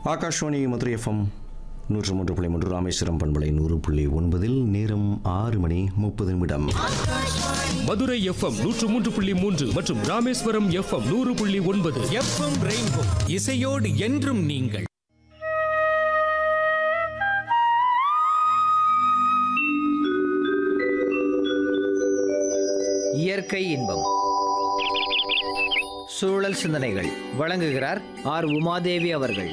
Akashvani Madurai FM நூற்று மூன்று புள்ளி மூன்று ராமேஸ்வரம் பண்பலை நூறு புள்ளி ஒன்பதில் நேரம் ஆறு மணி முப்பது நிமிடம் மதுரை எஃப்எம் நூற்று மூன்று புள்ளி மூன்று மற்றும் ராமேஸ்வரம் எஃப்எம் நூறு புள்ளி ஒன்பது எஃப்எம் ரெயின்போ இசையோடு என்றும் நீங்கள் இயற்கை இன்பம் சூழல் சிந்தனைகள் வழங்குகிறார் ஆர் உமாதேவி அவர்கள்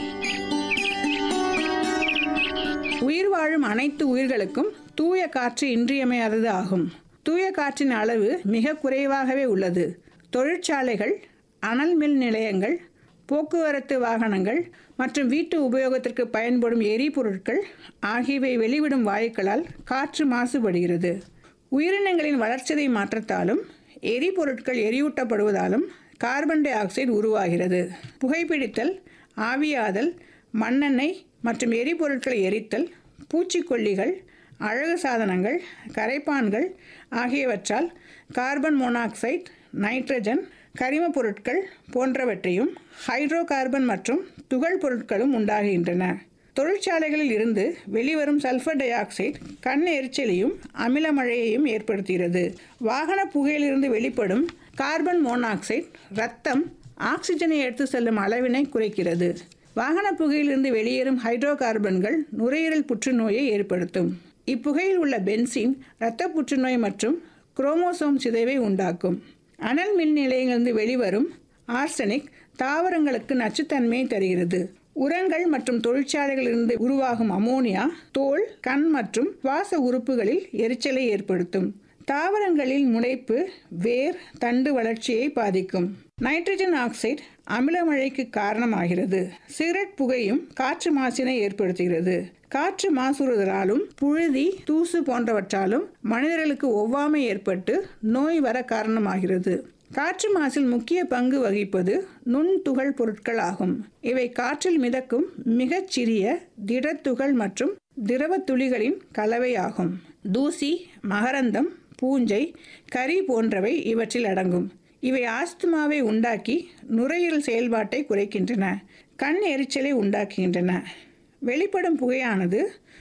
உயிர் வாழும் அனைத்து உயிர்களுக்கும் தூய காற்று இன்றியமையாதது ஆகும் தூய காற்றின் அளவு மிக குறைவாகவே உள்ளது தொழிற்சாலைகள் அனல் மின் நிலையங்கள் போக்குவரத்து வாகனங்கள் மற்றும் வீட்டு உபயோகத்திற்கு பயன்படும் எரிபொருட்கள் ஆகியவை வெளிவிடும் வாயுக்களால் காற்று மாசுபடுகிறது உயிரினங்களின் வளர்ச்சிதை மாற்றத்தாலும் எரிபொருட்கள் எரியூட்டப்படுவதாலும் கார்பன் டை ஆக்சைடு உருவாகிறது புகைப்பிடித்தல் ஆவியாதல் மண்ணெண்ணெய் மற்றும் எரிபொருட்களை எரித்தல் பூச்சிக்கொல்லிகள் அழகு சாதனங்கள் கரைப்பான்கள் ஆகியவற்றால் கார்பன் மோனாக்சைடு நைட்ரஜன் கரிமப் பொருட்கள் போன்றவற்றையும் ஹைட்ரோ கார்பன் மற்றும் துகள் பொருட்களும் உண்டாகின்றன தொழிற்சாலைகளில் இருந்து வெளிவரும் சல்ஃபர் டை ஆக்சைடு கண் எரிச்சலையும் அமில மழையையும் ஏற்படுத்துகிறது வாகன புகையிலிருந்து வெளிப்படும் கார்பன் மோனாக்சைடு ரத்தம் ஆக்சிஜனை எடுத்து செல்லும் அளவினை குறைக்கிறது வாகன புகையிலிருந்து வெளியேறும் ஹைட்ரோ கார்பன்கள் நுரையீரல் புற்றுநோயை ஏற்படுத்தும் இப்புகையில் உள்ள பென்சின் இரத்த புற்றுநோய் மற்றும் குரோமோசோம் சிதைவை உண்டாக்கும் அனல் மின் நிலையங்களிலிருந்து வெளிவரும் ஆர்சனிக் தாவரங்களுக்கு நச்சுத்தன்மையை தருகிறது உரங்கள் மற்றும் தொழிற்சாலைகளிலிருந்து உருவாகும் அமோனியா தோல் கண் மற்றும் சுவாச உறுப்புகளில் எரிச்சலை ஏற்படுத்தும் தாவரங்களில் முளைப்பு வேர் தண்டு வளர்ச்சியை பாதிக்கும் நைட்ரஜன் ஆக்சைடு அமிலமழைக்கு காரணமாகிறது சிகரெட் புகையும் காற்று மாசினை ஏற்படுத்துகிறது காற்று மாசுறுதலாலும் புழுதி தூசு போன்றவற்றாலும் மனிதர்களுக்கு ஒவ்வாமை ஏற்பட்டு நோய் வர காரணமாகிறது காற்று மாசில் முக்கிய பங்கு வகிப்பது நுண்துகள் பொருட்கள் ஆகும் இவை காற்றில் மிதக்கும் மிகச் சிறிய திடத்துகள் மற்றும் திரவ துளிகளின் கலவையாகும் தூசி மகரந்தம் பூஞ்சை கரி போன்றவை இவற்றில் அடங்கும் இவை ஆஸ்துமாவை உண்டாக்கி நுரையீரல் செயல்பாட்டை குறைக்கின்றன கண் எரிச்சலை உண்டாக்குகின்றன வெளிப்படும் புகையானது